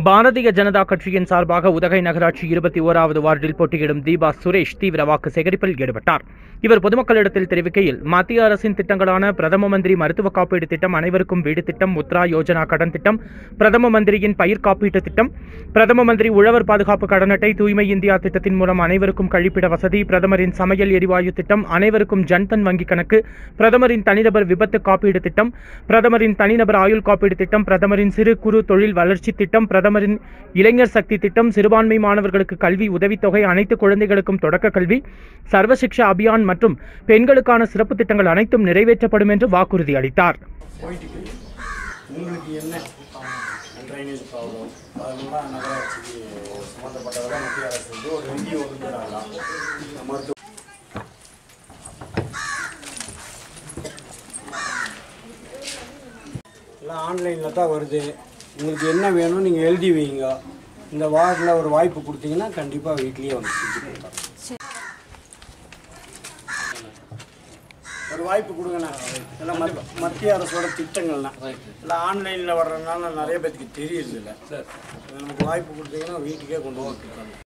பாரதிய ஜனதா கட்சியின் சார்பாக உதகை நகராட்சி இருபத்தி ஓராவது வார்டில் போட்டியிடும் தீபா சுரேஷ் தீவிர வாக்கு சேகரிப்பில் ஈடுபட்டார் இவர் பொதுமக்களிடத்தில் தெரிவிக்கையில் மத்திய அரசின் திட்டங்களான பிரதம மந்திரி மருத்துவ காப்பீடு திட்டம் அனைவருக்கும் வீடு திட்டம் முத்ரா யோஜனா கடன் திட்டம் பிரதம மந்திரியின் பயிர் காப்பீட்டு திட்டம் பிரதம மந்திரி உழவர் பாதுகாப்பு கடன் அட்டை தூய்மை இந்தியா திட்டத்தின் மூலம் அனைவருக்கும் கழிப்பிட வசதி பிரதமரின் சமையல் எரிவாயு திட்டம் அனைவருக்கும் ஜன்தன் வங்கி கணக்கு பிரதமரின் தனிநபர் விபத்து காப்பீடு திட்டம் பிரதமரின் தனிநபர் ஆயுள் காப்பீடு திட்டம் பிரதமரின் சிறு குறு தொழில் வளர்ச்சி திட்டம் பிரதமரின் இளைஞர் சக்தி திட்டம் சிறுபான்மை மாணவர்களுக்கு கல்வி உதவித்தொகை அனைத்து குழந்தைகளுக்கும் தொடக்க கல்வி சர்வ சிக்ஷா அபியான் மற்றும் பெண்களுக்கான சிறப்பு திட்டங்கள் அனைத்தும் நிறைவேற்றப்படும் என்று வாக்குறுதி அளித்தார் போயிட்டு உங்களுக்கு என்ன ட்ரைனேஜ் ப்ராப்ளம் அதெல்லாம் நகராட்சிக்கு சம்மந்தப்பட்டதெல்லாம் மத்திய அரசு வந்து ஒரு நிதி ஒதுக்குறாங்களாம் மருத்துவ எல்லாம் ஆன்லைனில் தான் வருது உங்களுக்கு என்ன வேணும் நீங்கள் எழுதி வைங்க இந்த வார்டில் ஒரு வாய்ப்பு கொடுத்தீங்கன்னா கண்டிப்பாக வீட்லேயே வந்து செஞ்சு கொடுத்தாங்க ஒரு வாய்ப்பு கொடுங்கண்ணா எல்லாம் மத்- மத்திய அரசோட திட்டங்கள்னா எல்லாம் ஆன்லைனில் வர்றதுனால நிறைய பேத்துக்கு தெரியுது இல்லை நமக்கு வாய்ப்பு கொடுத்தீங்கன்னா வீட்டுக்கே கொண்டு வந்து கொடுத்தாங்க